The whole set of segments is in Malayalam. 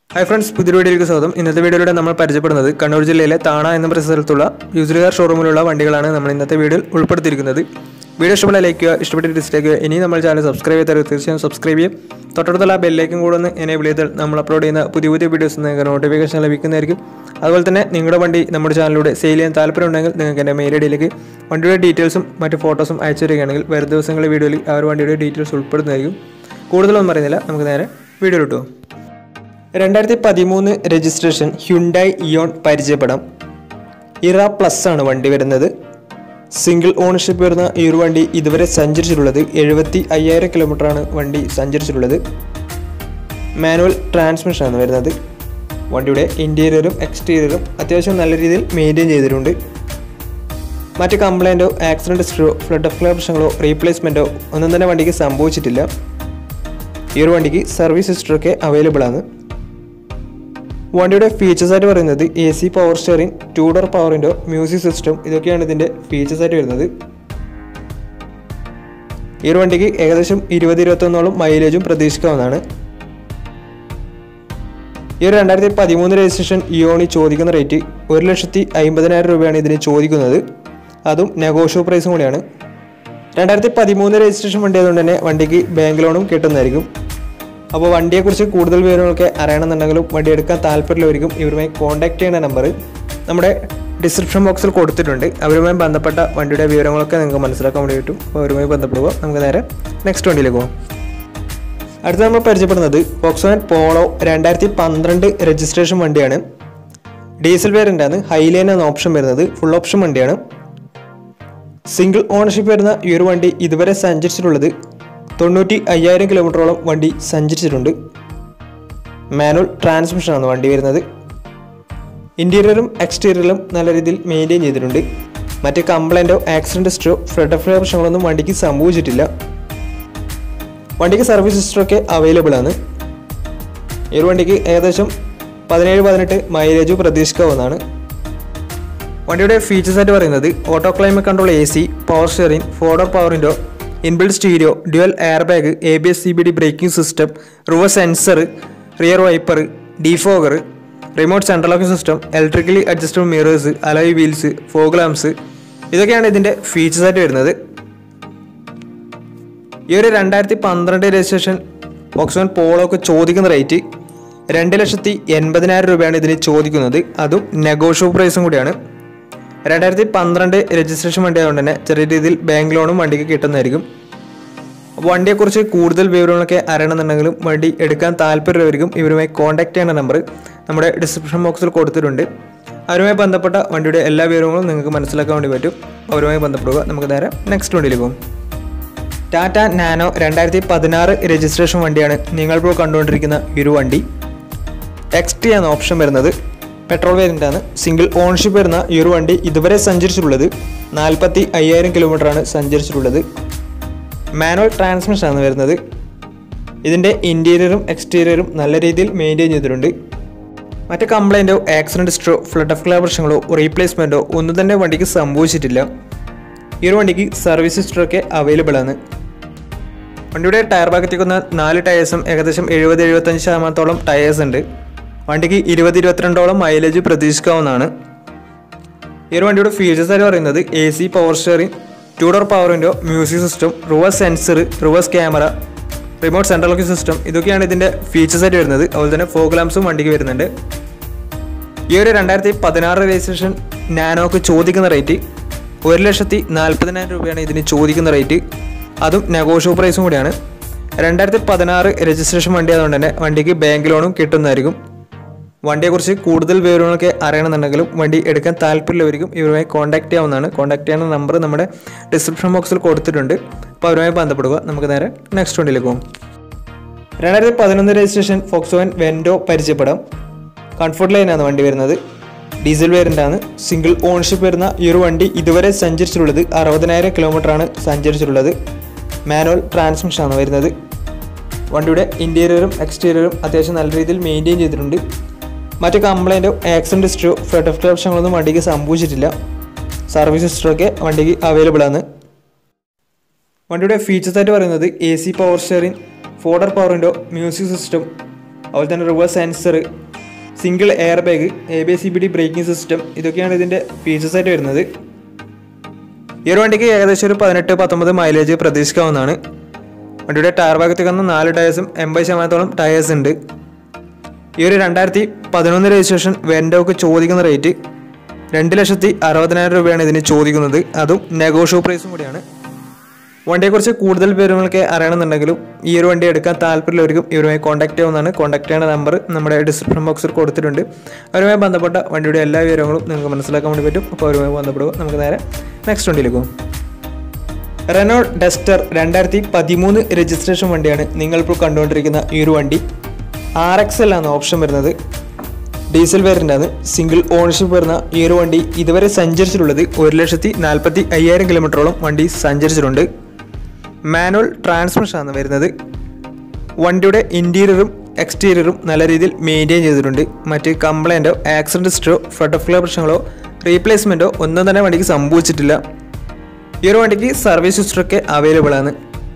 ഹായ് ഫ്രണ്ട്സ് പുതിയ വീഡിയോയിലേക്ക് സ്വാഗതം ഇന്നത്തെ വീഡിയോയിലൂടെ നമ്മൾ പരിചയപ്പെടുന്നത് കണ്ണൂർ ജില്ലയിലെ താണ എന്ന പരിസരത്തുള്ള യൂസർ കാർ ഷോറൂമിലുള്ള വണ്ടികളാണ് നമ്മൾ ഇന്നത്തെ വീഡിയോയിൽ ഉൾപ്പെടുത്തിയിരിക്കുന്നത് വീഡിയോ ഇഷ്ടപ്പെട്ട ലൈക്ക് ചെയ്യുക ഇഷ്ടപ്പെട്ട് ഡിസ്ലൈക്ക് ചെയ്യുക ഇനി നമ്മൾ ചാനൽ സബ്സ്ക്രൈബ് ചെയ്താൽ തീർച്ചയായും സബ്സ്ക്രൈബ് ചെയ്യും തൊട്ടടുത്തുള്ള ബെല്ലേക്കും കൂടെ ഒന്ന് എനേബിൾ ചെയ്താൽ നമ്മൾ അപ്ലോഡ് ചെയ്യുന്ന പുതിയ പുതിയ വീഡിയോസ് നിങ്ങൾക്ക് നോട്ടിഫിക്കേഷൻ ലഭിക്കുന്നതായിരിക്കും അതുപോലെ തന്നെ നിങ്ങളുടെ വണ്ടി നമ്മുടെ ചാനലിലൂടെ സെയിൽ ചെയ്യാൻ താല്പര്യമുണ്ടെങ്കിൽ നിങ്ങൾക്ക് എൻ്റെ മെയിൽ ഐ ഡിയിലേക്ക് വണ്ടിയുടെ ഡീറ്റെയിൽസും മറ്റ് ഫോട്ടോസും അയച്ചു തരികയാണെങ്കിൽ വരും ദിവസങ്ങളിലെ വീഡിയോയിൽ ആ ഒരു വണ്ടിയുടെ ഡീറ്റെയിൽസ് ഉൾപ്പെടുന്നതായിരിക്കും കൂടുതലൊന്നും പറയുന്നില്ല നമുക്ക് നേരെ വീഡിയോ കിട്ടുമോ രണ്ടായിരത്തി പതിമൂന്ന് രജിസ്ട്രേഷൻ ഹ്യുണ്ടായി ഇയോൺ പരിചയപ്പെടാം ഇറ പ്ലസ് ആണ് വണ്ടി വരുന്നത് സിംഗിൾ ഓണർഷിപ്പ് വരുന്ന ഈ ഒരു വണ്ടി ഇതുവരെ സഞ്ചരിച്ചിട്ടുള്ളത് എഴുപത്തി അയ്യായിരം കിലോമീറ്ററാണ് വണ്ടി സഞ്ചരിച്ചിട്ടുള്ളത് മാനുവൽ ട്രാൻസ്മിഷൻ ആണ് വരുന്നത് വണ്ടിയുടെ ഇൻറ്റീരിയറും എക്സ്റ്റീരിയറും അത്യാവശ്യം നല്ല രീതിയിൽ മെയിൻറ്റെയിൻ ചെയ്തിട്ടുണ്ട് മറ്റ് കംപ്ലൈൻറ്റോ ആക്സിഡൻറ്റ് ഹിസ്റ്ററിയോ ഫ്ലഡ് ഓഫ് പ്രശ്നങ്ങളോ റീപ്ലേസ്മെൻറ്റോ ഒന്നും തന്നെ വണ്ടിക്ക് സംഭവിച്ചിട്ടില്ല ഈ ഒരു വണ്ടിക്ക് സർവീസ് ഹിസ്റ്ററൊക്കെ അവൈലബിൾ ആണ് വണ്ടിയുടെ ഫീച്ചേഴ്സ് ആയിട്ട് പറയുന്നത് A C power steering two door power window music system ഇതൊക്കെയാണ് ഇതിൻ്റെ ഫീച്ചേഴ്സ് ആയിട്ട് വരുന്നത് ഈ ഒരു വണ്ടിക്ക് ഏകദേശം ഇരുപത് ഇരുപത്തൊന്നോളം മൈലേജും പ്രതീക്ഷിക്കാവുന്നതാണ് ഈ ഒരു രണ്ടായിരത്തി പതിമൂന്ന് രജിസ്ട്രേഷൻ ഇയോണി ചോദിക്കുന്ന റേറ്റ് ഒരു ലക്ഷത്തി അമ്പതിനായിരം രൂപയാണ് ഇതിന് ചോദിക്കുന്നത് അതും നെഗോഷ്യോ പ്രൈസും കൂടിയാണ് രണ്ടായിരത്തി പതിമൂന്ന് രജിസ്ട്രേഷൻ വണ്ടി ആയതുകൊണ്ട് തന്നെ വണ്ടിക്ക് ബാങ്ക് ലോണും കിട്ടുന്നതായിരിക്കും അപ്പോൾ വണ്ടിയെക്കുറിച്ച് കൂടുതൽ വിവരങ്ങളൊക്കെ അറിയണമെന്നുണ്ടെങ്കിലും വണ്ടി എടുക്കാൻ താല്പര്യമുള്ളവർക്കും ഇവരുമായി കോൺടാക്ട് ചെയ്യുന്ന നമ്പർ നമ്മുടെ ഡിസ്ക്രിപ്ഷൻ ബോക്സിൽ കൊടുത്തിട്ടുണ്ട് അവരുമായി ബന്ധപ്പെട്ട വണ്ടിയുടെ വിവരങ്ങളൊക്കെ നിങ്ങൾക്ക് മനസ്സിലാക്കാൻ വേണ്ടി പറ്റും അപ്പോൾ അവരുമായി ബന്ധപ്പെടുക നമുക്ക് നേരെ നെക്സ്റ്റ് വണ്ടിയിലേക്ക് പോകാം അടുത്ത നമ്മൾ പരിചയപ്പെടുന്നത് ഫോക്സോൺ പോളോ രണ്ടായിരത്തി പന്ത്രണ്ട് രജിസ്ട്രേഷൻ വണ്ടിയാണ് ഡീസൽ വേരിയൻ്റാണ് ഹൈലൈൻ എന്ന ഓപ്ഷൻ വരുന്നത് ഫുൾ ഓപ്ഷൻ വണ്ടിയാണ് സിംഗിൾ ഓണർഷിപ്പ് വരുന്ന ഈ ഒരു വണ്ടി ഇതുവരെ സഞ്ചരിച്ചിട്ടുള്ളത് തൊണ്ണൂറ്റി അയ്യായിരം കിലോമീറ്ററോളം വണ്ടി സഞ്ചരിച്ചിട്ടുണ്ട് മാനുവൽ ട്രാൻസ്മിഷനാണ് വണ്ടി വരുന്നത് ഇൻറ്റീരിയറും എക്സ്റ്റീരിയറും നല്ല രീതിയിൽ മെയിൻറ്റെയിൻ ചെയ്തിട്ടുണ്ട് മറ്റ് കംപ്ലൈൻറ്റോ ആക്സിഡൻറ്റ് ഹിസ്റ്ററോ ഫ്ലഡ് ഓഫ് പ്രശ്നങ്ങളൊന്നും വണ്ടിക്ക് സംഭവിച്ചിട്ടില്ല വണ്ടിക്ക് സർവീസ് ഹിസ്റ്ററൊക്കെ അവൈലബിൾ ആണ് ഈ ഒരു വണ്ടിക്ക് ഏകദേശം പതിനേഴ് പതിനെട്ട് മൈലേജ് പ്രതീക്ഷിക്കാവുന്നതാണ് വണ്ടിയുടെ ഫീച്ചേഴ്സ് ആയിട്ട് പറയുന്നത് auto climate control A C power steering four door power window inbuilt stereo dual air bag A B S C B D braking system reverse sensor rear wiper defogger remote central locking system electrically adjustable mirrors alloy wheels fog lamps ഇതൊക്കെയാണ് ഇതിൻ്റെ ഫീച്ചേഴ്സ് ആയിട്ട് വരുന്നത് ഈ ഒരു രണ്ടായിരത്തി പന്ത്രണ്ട് രജിസ്ട്രേഷൻ ഓക്സിജൻ പോളോക്ക് ചോദിക്കുന്ന റേറ്റ് രണ്ട് ലക്ഷത്തി എൺപതിനായിരം രൂപയാണ് ഇതിന് ചോദിക്കുന്നത് അതും നെഗോഷ്യോ പ്രൈസും കൂടിയാണ് രണ്ടായിരത്തി പന്ത്രണ്ട് രജിസ്ട്രേഷൻ വണ്ടി ആയതുകൊണ്ട് തന്നെ ചെറിയ രീതിയിൽ ബാങ്ക് ലോണും വണ്ടിക്ക് കിട്ടുന്നതായിരിക്കും അപ്പോൾ വണ്ടിയെക്കുറിച്ച് കൂടുതൽ വിവരങ്ങളൊക്കെ അറിയണമെന്നുണ്ടെങ്കിലും വണ്ടി എടുക്കാൻ താല്പര്യമുള്ളവർക്കും ഇവരുമായി കോൺടാക്ട് ചെയ്യേണ്ട നമ്പർ നമ്മുടെ ഡിസ്ക്രിപ്ഷൻ ബോക്സിൽ കൊടുത്തിട്ടുണ്ട് അവരുമായി ബന്ധപ്പെട്ട വണ്ടിയുടെ എല്ലാ വിവരങ്ങളും നിങ്ങൾക്ക് മനസ്സിലാക്കാൻ വേണ്ടി പറ്റും അവരുമായി ബന്ധപ്പെടുക നമുക്ക് നേരെ നെക്സ്റ്റ് വണ്ടിയിൽ പോകും ടാറ്റ നാനോ രണ്ടായിരത്തി പതിനാറ് രജിസ്ട്രേഷൻ വണ്ടിയാണ് നിങ്ങളിപ്പോൾ കണ്ടുകൊണ്ടിരിക്കുന്ന ഈ ഒരു വണ്ടി എക്സ് ടി എന്ന ഓപ്ഷൻ വരുന്നത് പെട്രോൾ വേരിയൻ്റ് ആണ് സിംഗിൾ ഓൺഷിപ്പ് വരുന്ന ഈ ഒരു വണ്ടി ഇതുവരെ സഞ്ചരിച്ചിട്ടുള്ളത് നാൽപ്പത്തി അയ്യായിരം കിലോമീറ്ററാണ് സഞ്ചരിച്ചിട്ടുള്ളത് മാനുവൽ ട്രാൻസ്മിഷൻ ആണ് വരുന്നത് ഇതിൻ്റെ ഇൻറ്റീരിയറും എക്സ്റ്റീരിയറും നല്ല രീതിയിൽ മെയിൻറ്റെയിൻ ചെയ്തിട്ടുണ്ട് മറ്റ് കംപ്ലൈൻറ്റോ ആക്സിഡൻറ്റ് ഹിസ്റ്ററോ ഫ്ലഡ് ഓഫ് പ്രശ്നങ്ങളോ റീപ്ലേസ്മെൻറ്റോ ഒന്നും തന്നെ വണ്ടിക്ക് സംഭവിച്ചിട്ടില്ല ഈ ഒരു വണ്ടിക്ക് സർവീസ് ഹിസ്റ്ററൊക്കെ അവൈലബിൾ ആണ് വണ്ടിയുടെ ടയർ ഭാഗത്തേക്കുന്ന നാല് ടയേഴ്സും ഏകദേശം എഴുപത് എഴുപത്തഞ്ച് ശതമാനത്തോളം ടയേഴ്സ് ഉണ്ട് വണ്ടിക്ക് ഇരുപത് ഇരുപത്തിരണ്ടോളം മൈലേജ് പ്രതീക്ഷിക്കാവുന്നതാണ് ഈ ഒരു വണ്ടിയുടെ ഫീച്ചേഴ്സ് ആയിട്ട് പറയുന്നത് A C power steering two door power window music system reverse sensor reverse camera remote central locking system ഇതൊക്കെയാണ് ഇതിൻ്റെ ഫീച്ചേഴ്സ് ആയിട്ട് വരുന്നത് അതുപോലെ തന്നെ ഫോഗ് ലാംസും വണ്ടിക്ക് വരുന്നുണ്ട് ഈ ഒരു രണ്ടായിരത്തി പതിനാറ് രജിസ്ട്രേഷൻ നാനോക്ക് ചോദിക്കുന്ന റേറ്റ് ഒരു ലക്ഷത്തി നാൽപ്പതിനായിരം രൂപയാണ് ഇതിന് ചോദിക്കുന്ന റേറ്റ് അതും നെഗോഷ്യോ പ്രൈസും കൂടിയാണ് രണ്ടായിരത്തി പതിനാറ് രജിസ്ട്രേഷൻ വണ്ടി ആയതുകൊണ്ട് തന്നെ വണ്ടിക്ക് ബാങ്ക് ലോണും കിട്ടുന്നതായിരിക്കും വണ്ടിയെക്കുറിച്ച് കൂടുതൽ വിവരങ്ങളൊക്കെ അറിയണമെന്നുണ്ടെങ്കിലും വണ്ടി എടുക്കാൻ താല്പര്യമുള്ളവർക്കും ഇവരുമായി കോൺടാക്ട് ചെയ്യാവുന്നതാണ് കോൺടാക്ട് ചെയ്യുന്ന നമ്പർ നമ്മുടെ ഡിസ്ക്രിപ്ഷൻ ബോക്സിൽ കൊടുത്തിട്ടുണ്ട് അപ്പോൾ അവരുമായി ബന്ധപ്പെടുക നമുക്ക് നേരെ നെക്സ്റ്റ് വണ്ടിയിലേക്ക് പോകും രണ്ടായിരത്തി പതിനൊന്ന് രജിസ്ട്രേഷൻ ഫോക്സോൻ വെൻഡോ പരിചയപ്പെടാം കംഫർട്ട് ലൈനാണ് വണ്ടി വരുന്നത് ഡീസൽ വേരിയൻ്റ് ആണ് സിംഗിൾ ഓൺഷിപ്പ് വരുന്ന ഈ ഒരു വണ്ടി ഇതുവരെ സഞ്ചരിച്ചിട്ടുള്ളത് അറുപതിനായിരം കിലോമീറ്ററാണ് സഞ്ചരിച്ചിട്ടുള്ളത് മാനുവൽ ട്രാൻസ്മിഷൻ ആണ് വരുന്നത് വണ്ടിയുടെ ഇൻറ്റീരിയറും എക്സ്റ്റീരിയറും അത്യാവശ്യം നല്ല രീതിയിൽ മെയിൻറ്റെയിൻ ചെയ്തിട്ടുണ്ട് മറ്റ് കംപ്ലൈൻറ്റോ ആക്സിഡൻറ്റ് ഹിസ്റ്ററോ ഫ്ലഡ് ഓഫ് പ്രശ്നങ്ങളൊന്നും വണ്ടിക്ക് സംഭവിച്ചിട്ടില്ല സർവീസ് ഹിസ്റ്ററൊക്കെ വണ്ടിക്ക് അവൈലബിൾ ആണ് വണ്ടിയുടെ ഫീച്ചേഴ്സ് ആയിട്ട് പറയുന്നത് A C power steering four door power window music system അതുപോലെ തന്നെ reverse sensor single air bag A B C B D braking system ഇതൊക്കെയാണ് ഇതിൻ്റെ ഫീച്ചേഴ്സ് ആയിട്ട് വരുന്നത് ഈ ഒരു വണ്ടിക്ക് ഏകദേശം ഒരു പതിനെട്ട് പത്തൊമ്പത് മൈലേജ് പ്രതീക്ഷിക്കാവുന്നതാണ് വണ്ടിയുടെ ടയർ ഭാഗത്തേക്ക് വന്ന നാല് ടയേഴ്സും എൺപത് ശതമാനത്തോളം ടയേഴ്സ് ഉണ്ട് ഈ ഒരു രണ്ടായിരത്തി പതിനൊന്ന് രജിസ്ട്രേഷൻ വെൻഡോക്ക് ചോദിക്കുന്ന റേറ്റ് രണ്ട് ലക്ഷത്തി അറുപതിനായിരം രൂപയാണ് ഇതിന് ചോദിക്കുന്നത് അതും നെഗോഷ്യോ പ്രൈസും കൂടിയാണ് വണ്ടിയെക്കുറിച്ച് കൂടുതൽ വിവരങ്ങളൊക്കെ അറിയണമെന്നുണ്ടെങ്കിലും ഈ ഒരു വണ്ടി എടുക്കാൻ താല്പര്യമുള്ളവർക്കും ഇവരുമായി കോൺടാക്ട് ചെയ്യാവുന്നതാണ് കോൺടാക്ട് ചെയ്യേണ്ട നമ്പർ നമ്മുടെ ഡിസ്ക്രിപ്ഷൻ ബോക്സിൽ കൊടുത്തിട്ടുണ്ട് അവരുമായി ബന്ധപ്പെട്ട വണ്ടിയുടെ എല്ലാ വിവരങ്ങളും നിങ്ങൾക്ക് മനസ്സിലാക്കാൻ വേണ്ടി പറ്റും അപ്പോൾ അവരുമായി ബന്ധപ്പെടുക നമുക്ക് നേരെ നെക്സ്റ്റ് വണ്ടിയിലേക്ക് പോകും റെനോ ഡസ്റ്റർ രണ്ടായിരത്തി പതിമൂന്ന് രജിസ്ട്രേഷൻ വണ്ടിയാണ് നിങ്ങളിപ്പോൾ കണ്ടുകൊണ്ടിരിക്കുന്ന ഈ ഒരു വണ്ടി ആർ എക്സ് എൽ ആണ് ഓപ്ഷൻ വരുന്നത് ഡീസൽ വേരിയൻ്റാണ് സിംഗിൾ ഓണർഷിപ്പ് വരുന്ന ഈ ഒരു വണ്ടി ഇതുവരെ സഞ്ചരിച്ചിട്ടുള്ളത് ഒരു ലക്ഷത്തി നാൽപ്പത്തി അയ്യായിരം കിലോമീറ്ററോളം വണ്ടി സഞ്ചരിച്ചിട്ടുണ്ട് മാനുവൽ ട്രാൻസ്മിഷനാണ് വരുന്നത് വണ്ടിയുടെ ഇൻറ്റീരിയറും എക്സ്റ്റീരിയറും നല്ല രീതിയിൽ മെയിൻറ്റെയിൻ ചെയ്തിട്ടുണ്ട് മറ്റ് കംപ്ലൈൻറ്റോ ആക്സിഡൻറ്റ് ഹിസ്റ്ററോ ഫെഡോഫ്ലോ പ്രശ്നങ്ങളോ റീപ്ലേസ്മെൻറ്റോ ഒന്നും തന്നെ വണ്ടിക്ക് സംഭവിച്ചിട്ടില്ല ഈ ഒരു വണ്ടിക്ക് സർവീസ് ഹിസ്റ്ററൊക്കെ അവൈലബിൾ ആണ്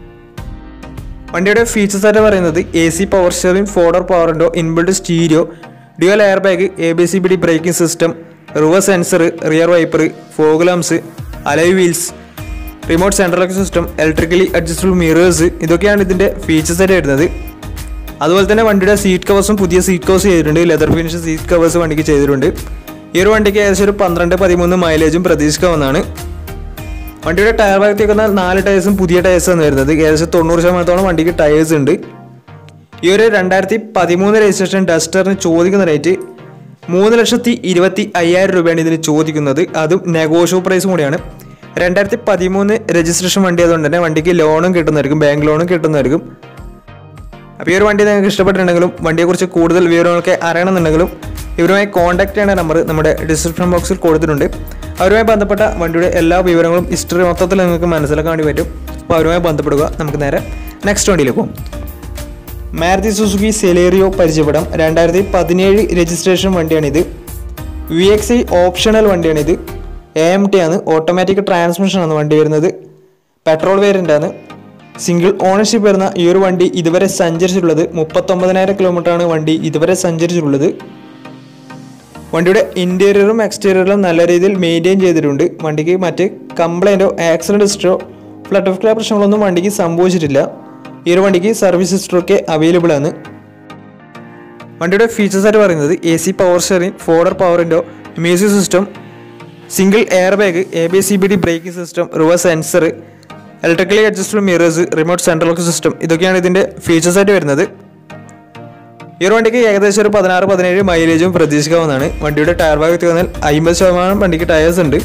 വണ്ടിയുടെ ഫീച്ചേഴ്സ് ആയിട്ട് പറയുന്നത് A C power steering four door power window inbuilt stereo dual air bag A B C B D braking system reverse sensor rear wiper fog lamps alloy wheels remote central lock system electrically adjustable mirrors ഇതൊക്കെയാണ് ഇതിൻ്റെ ഫീച്ചേഴ്സ് ആയിട്ട് വരുന്നത് അതുപോലെ തന്നെ വണ്ടിയുടെ സീറ്റ് കവേഴ്സും പുതിയ സീറ്റ് കവേഴ്സ് ചെയ്തിട്ടുണ്ട് ലെതർ ഫിനിഷ് സീറ്റ് കവേഴ്സ് വണ്ടിക്ക് ചെയ്തിട്ടുണ്ട് ഈ ഒരു വണ്ടിക്ക് ഏകദേശം ഒരു പന്ത്രണ്ട് പതിമൂന്ന് മൈലേജും പ്രതീക്ഷിക്കാവുന്നതാണ് വണ്ടിയുടെ ടയർ ഭാഗത്തേക്ക് വന്നാൽ നാല് ടയേഴ്സും പുതിയ ടയേഴ്സാണ് വരുന്നത് ഏകദേശം തൊണ്ണൂറ് ശതമാനത്തോളം വണ്ടിക്ക് ടയേഴ്സ് ഉണ്ട് ഈ ഒരു രണ്ടായിരത്തി പതിമൂന്ന് രജിസ്ട്രേഷൻ ഡസ്റ്ററിന് ചോദിക്കുന്ന റേറ്റ് മൂന്ന് ലക്ഷത്തി ഇരുപത്തി അയ്യായിരം രൂപയാണ് ഇതിന് ചോദിക്കുന്നത് അതും നെഗോഷ്യോ പ്രൈസും കൂടിയാണ് രണ്ടായിരത്തി പതിമൂന്ന് രജിസ്ട്രേഷൻ വണ്ടി ആയതുകൊണ്ട് തന്നെ വണ്ടിക്ക് ലോണും കിട്ടുന്നതായിരിക്കും ബാങ്ക് ലോണും കിട്ടുന്നതായിരിക്കും അപ്പോൾ ഈ ഒരു വണ്ടി നിങ്ങൾക്ക് ഇഷ്ടപ്പെട്ടിട്ടുണ്ടെങ്കിലും വണ്ടിയെക്കുറിച്ച് കൂടുതൽ വിവരങ്ങളൊക്കെ അറിയണമെന്നുണ്ടെങ്കിലും ഇവരുമായി കോൺടാക്ട് ചെയ്യേണ്ട നമ്പർ നമ്മുടെ ഡിസ്ക്രിപ്ഷൻ ബോക്സിൽ കൊടുത്തിട്ടുണ്ട് അവരുമായി ബന്ധപ്പെട്ട വണ്ടിയുടെ എല്ലാ വിവരങ്ങളും ഹിസ്റ്ററി മൊത്തത്തിൽ നിങ്ങൾക്ക് മനസ്സിലാക്കാൻ വേണ്ടി പറ്റും അപ്പോൾ അവരുമായി ബന്ധപ്പെടുക നമുക്ക് നേരെ നെക്സ്റ്റ് വണ്ടിയിലേക്ക് പോകും മാരുതി സുസുക്കി സെലേറിയോ പരിചയപ്പെടാം രണ്ടായിരത്തി പതിനേഴ് രജിസ്ട്രേഷൻ വണ്ടിയാണിത് വി എക്സ് ഐ ഓപ്ഷണൽ വണ്ടിയാണിത് എ എം ടി ആണ് ഓട്ടോമാറ്റിക് ട്രാൻസ്മിഷൻ ആണ് വണ്ടി വരുന്നത് പെട്രോൾ വേരിയൻ്റ് ആണ് സിംഗിൾ ഓണർഷിപ്പ് വരുന്ന ഈ ഒരു വണ്ടി ഇതുവരെ സഞ്ചരിച്ചിട്ടുള്ളത് മുപ്പത്തൊമ്പതിനായിരം കിലോമീറ്ററാണ് വണ്ടി ഇതുവരെ സഞ്ചരിച്ചിട്ടുള്ളത് വണ്ടിയുടെ ഇൻറ്റീരിയറും എക്സ്റ്റീരിയറും നല്ല രീതിയിൽ മെയിൻറ്റെയിൻ ചെയ്തിട്ടുണ്ട് വണ്ടിക്ക് മറ്റ് കംപ്ലൈൻറ്റോ ആക്സിഡൻറ്റ് ഹിസ്റ്ററോ ഫ്ലഡ് ഓഫ് ക്ലിയർ പ്രശ്നങ്ങളൊന്നും വണ്ടിക്ക് സംഭവിച്ചിട്ടില്ല ഈ ഒരു വണ്ടിക്ക് സർവീസ് ഹിസ്റ്ററൊക്കെ അവൈലബിൾ ആണ് വണ്ടിയുടെ ഫീച്ചേഴ്സ് ആയിട്ട് പറയുന്നത് A C power steering four door power window music system single air bag A B C B D braking system reverse sensor electrically adjustable mirrors remote central lock system ഇതൊക്കെയാണ് ഇതിൻ്റെ ഫീച്ചേഴ്സ് ആയിട്ട് വരുന്നത് ഈ ഒരു വണ്ടിക്ക് ഏകദേശം ഒരു പതിനാറ് പതിനേഴ് മൈലേജും പ്രതീക്ഷിക്കാവുന്നതാണ് വണ്ടിയുടെ ടയർ ഭാഗത്ത് വന്നാൽ അമ്പത് ശതമാനം വണ്ടിക്ക് ടയേഴ്സ് ഉണ്ട്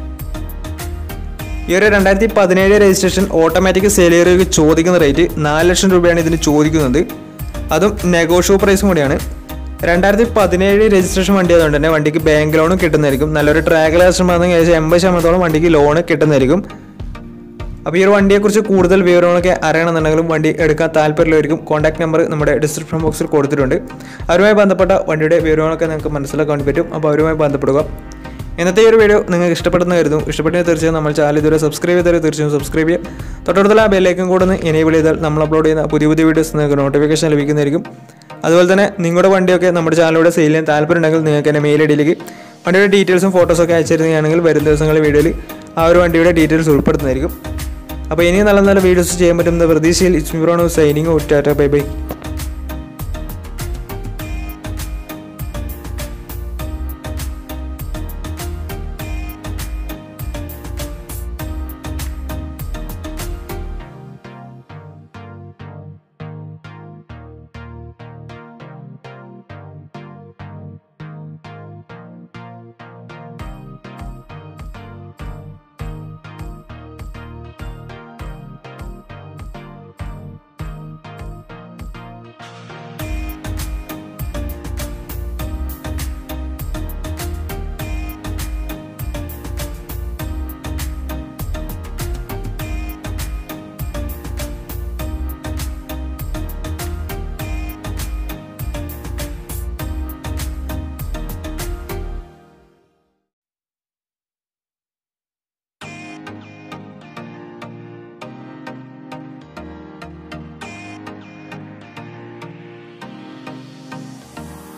ഈ ഒരു രണ്ടായിരത്തി പതിനേഴ് രജിസ്ട്രേഷൻ ഓട്ടോമാറ്റിക് സെയിലേറിയക്ക് ചോദിക്കുന്ന റേറ്റ് നാല് ലക്ഷം രൂപയാണ് ഇതിന് ചോദിക്കുന്നത് അതും നെഗോഷ്യോ പ്രൈസും കൂടിയാണ് രണ്ടായിരത്തി പതിനേഴ് രജിസ്ട്രേഷൻ വണ്ടി ആയതുകൊണ്ട് തന്നെ വണ്ടിക്ക് ബാങ്ക് ലോണും കിട്ടുന്നതായിരിക്കും നല്ലൊരു ട്രാക്ക് ലാസ്റ്റമാണെങ്കിൽ ഏകദേശം എൺപത് ശതമാനത്തോളം വണ്ടിക്ക് ലോണ് കിട്ടുന്നതായിരിക്കും അപ്പോൾ ഈ ഒരു വണ്ടിയെക്കുറിച്ച് കൂടുതൽ വിവരങ്ങളൊക്കെ അറിയണമെന്നുണ്ടെങ്കിലും വണ്ടി എടുക്കാൻ താല്പര്യമുള്ളവർക്കും കോൺടാക്ട് നമ്പർ നമ്മുടെ ഡിസ്ക്രിപ്ഷൻ ബോക്സിൽ കൊടുത്തിട്ടുണ്ട് അവരുമായി ബന്ധപ്പെട്ട വണ്ടിയുടെ വിവരങ്ങളൊക്കെ നിങ്ങൾക്ക് മനസ്സിലാക്കാൻ വേണ്ടി പറ്റും അപ്പോൾ അവരുമായി ബന്ധപ്പെടുക ഇന്നത്തെ ഈ ഒരു വീഡിയോ നിങ്ങൾക്ക് ഇഷ്ടപ്പെടുന്ന കരുതും ഇഷ്ടപ്പെട്ടെങ്കിൽ തീർച്ചയായും നമ്മൾ ചാനൽ ഇതുവരെ സബ്സ്ക്രൈബ് ചെയ്താൽ തീർച്ചയായും സബ്സ്ക്രൈബ് ചെയ്യുക തൊട്ടടുത്തുള്ള ആ ബെല്ലേക്കും കൂടെ ഒന്ന് എനേബിൾ ചെയ്താൽ നമ്മൾ അപ്ലോഡ് ചെയ്യുന്ന പുതിയ പുതിയ വീഡിയോസ് നിങ്ങൾക്ക് നോട്ടിഫിക്കേഷൻ ലഭിക്കുന്നതായിരിക്കും അതുപോലെ തന്നെ നിങ്ങളുടെ വണ്ടിയൊക്കെ നമ്മുടെ ചാനലിലൂടെ സെയിൽ ചെയ്യാൻ താല്പര്യമുണ്ടെങ്കിൽ നിങ്ങൾക്ക് എൻ്റെ മെയിൽ ഐ ഡിയിലേക്ക് വണ്ടിയുടെ ഡീറ്റെയിൽസും ഫോട്ടോസൊക്കെ അയച്ചിരുന്നതാണെങ്കിൽ വരും ദിവസങ്ങളിൽ വീഡിയോയിൽ ആ ഒരു വണ്ടിയുടെ ഡീറ്റെയിൽസ് ഉൾപ്പെടുത്തുന്നതായിരിക്കും അപ്പോൾ ഇനിയും നല്ല നല്ല വീഡിയോസ് ചെയ്യാൻ പറ്റുന്ന പ്രതീക്ഷയിൽ ഇറ്റ്സ് മിറോണോ സൈനിങ് ടാറ്റ ബൈ ബൈ